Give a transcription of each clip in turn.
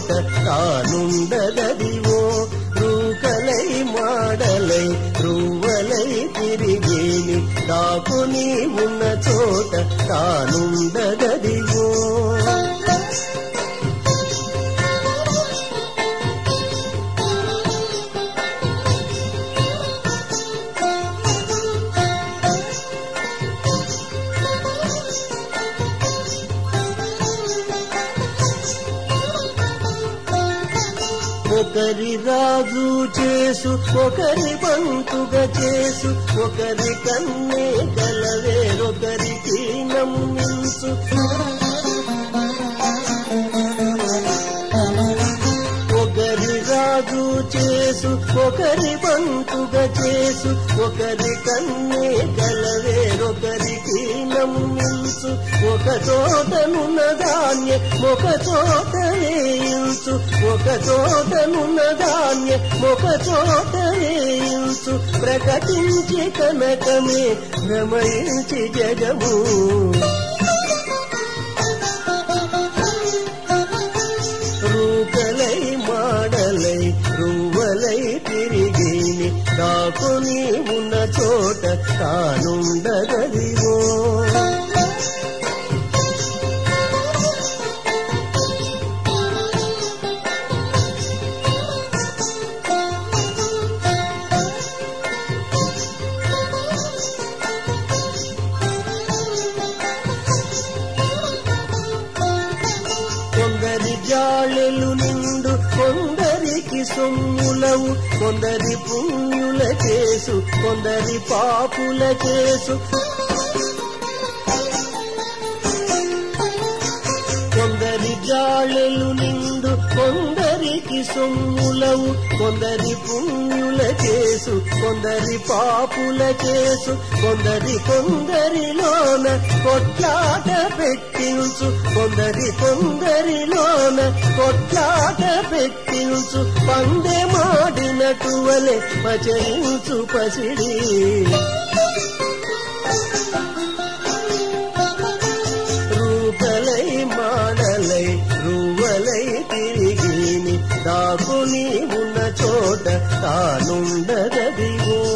చోట తానుండదదివో రూకలై మాడలై రువ్వలై తిరిగేని దాకుని ఉన్న చోట తానుండదదివో ఒకరి రాజు చేసు ఒకరి బంతుగా చేసు ఒకరి కన్నే కలవేరొకరికి నమ్మించు ఒకరి రాజు చేసు ఒకరి బంతుగా చేసు ఒకరి కన్నే కలవేరొకరికి నమ్మించు ఒక చోటనున్న ధాన్య ఒక చోట వేయించు ఒక చోటనున్న ధాన్య ఒక చోట వేయించు ప్రకటించి కనకమే భ్రమయించి జగము రూకలై మాడలై రువ్వలై తిరిగిని దాకుని ఉన్న చోట తానుండగదివో కొందరి జాళెలు నిండు కొందరికి సొమ్ములవు కొందరి పుణ్యుల చేసు కొందరి పాపుల చేసు కొందరి జాళెలు నిండు కొందరికి సొమ్ములవు కొందరి పుణ్యుల చేసు కొందరి పాపుల చేసు కొందరి కొందరిలోన కొట్లాట పెట్టించు కొందరి కొందరిలోన కొట్లాట పెట్టించు పందె మాడినటువలే పచరించు పసిడి రూపలై మాడలై రువ్వలై తిరిగిని దాకుని ఉన్న చోట తానుండదదివో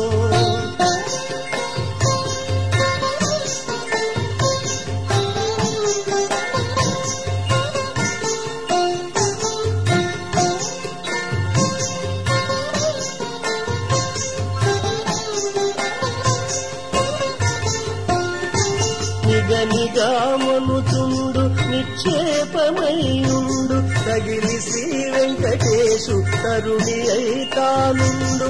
నిగనిగా మనుచుండు నిక్షేపమయ్యుండు తగిలి శ్రీ వెంకటేశు తరుణి అయితానుండు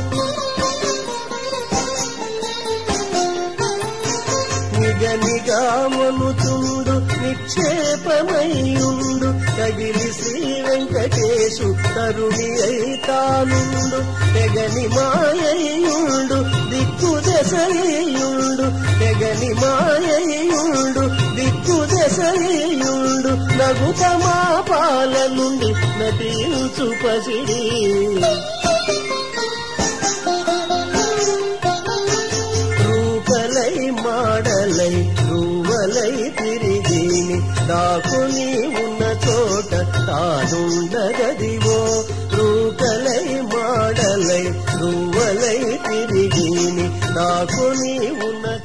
నిగనిగా మనుచుండు నిక్షేపమయ్యుండు తగిలి శ్రీ వెంకటేశు తరుణి అయితానుండు తెగని మాయయుండు దిక్కు దశయుండు తెగని మాయయుండు దిక్కు దశయుండు నగుత మా పాల నుండి నటించు పసిడి రూపలై మాడలై రువ్వలై తిరిగిని దాకుని ఉన్న చోట తానుండగదివో రూకలై మాడలై రువ్వలై తిరిగిని దాకుని ఉన్న